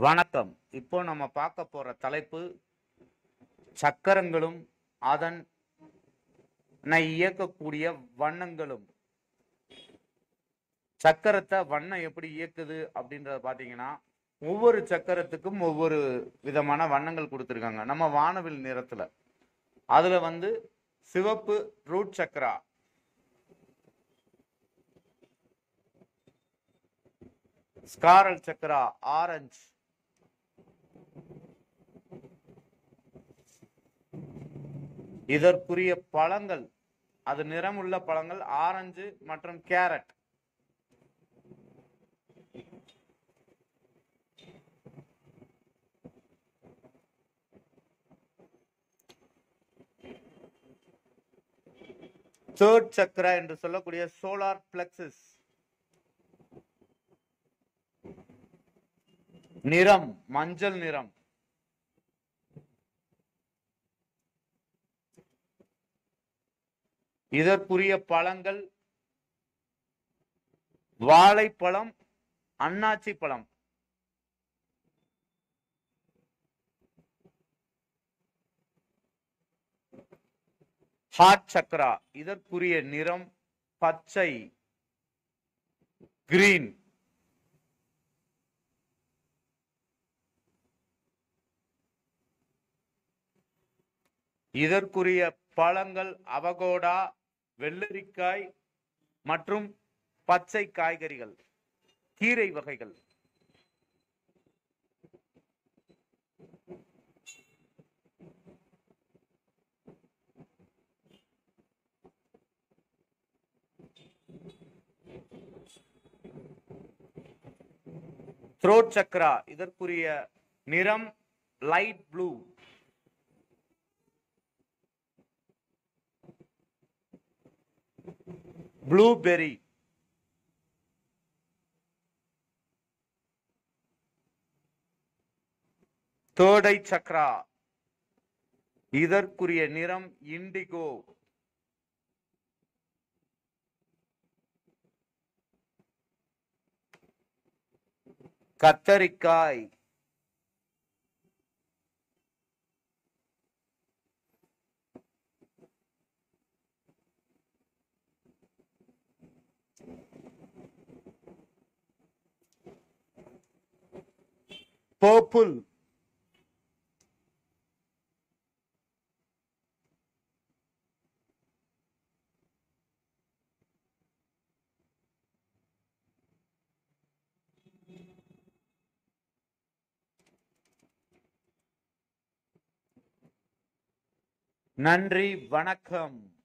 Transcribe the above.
வணக்கம் இப்போ நம்ம பார்க்க போற தலைப்பு சக்கரங்களும் அதன் இயக்கக்கூடிய வண்ணங்களும் சக்கரத்தை வண்ணம் எப்படி இயக்குது அப்படின்றத பாத்தீங்கன்னா ஒவ்வொரு சக்கரத்துக்கும் ஒவ்வொரு விதமான வண்ணங்கள் கொடுத்துருக்காங்க நம்ம வானவில் நிறத்துல அதுல வந்து சிவப்பு ரூட் சக்கரா ஸ்காரல் சக்கரா ஆரஞ்சு இதற்குரிய பழங்கள் அது நிறமுள்ள பழங்கள் ஆரஞ்சு மற்றும் கேரட் தேர்ட் சக்கரா என்று சொல்லக்கூடிய சோலார் பிளக்ஸஸ் நிறம் மஞ்சள் நிறம் இதற்குரிய பழங்கள் வாழைப்பழம் அன்னாச்சி பழம் ஹார்ட் சக்ரா இதற்குரிய நிறம் பச்சை கிரீன் இதற்குரிய பழங்கள் அவகோடா வெள்ளரிக்காய் மற்றும் பச்சை காய்கறிகள் கீரை வகைகள் த்ரோட் சக்ரா இதற்குரிய நிறம் லைட் ப்ளூ ப்ளூபெர்ரி தோடை சக்ரா இதற்குரிய நிறம் இண்டிகோ கத்தரிக்காய் பர்பிள் நன்றி வணக்கம்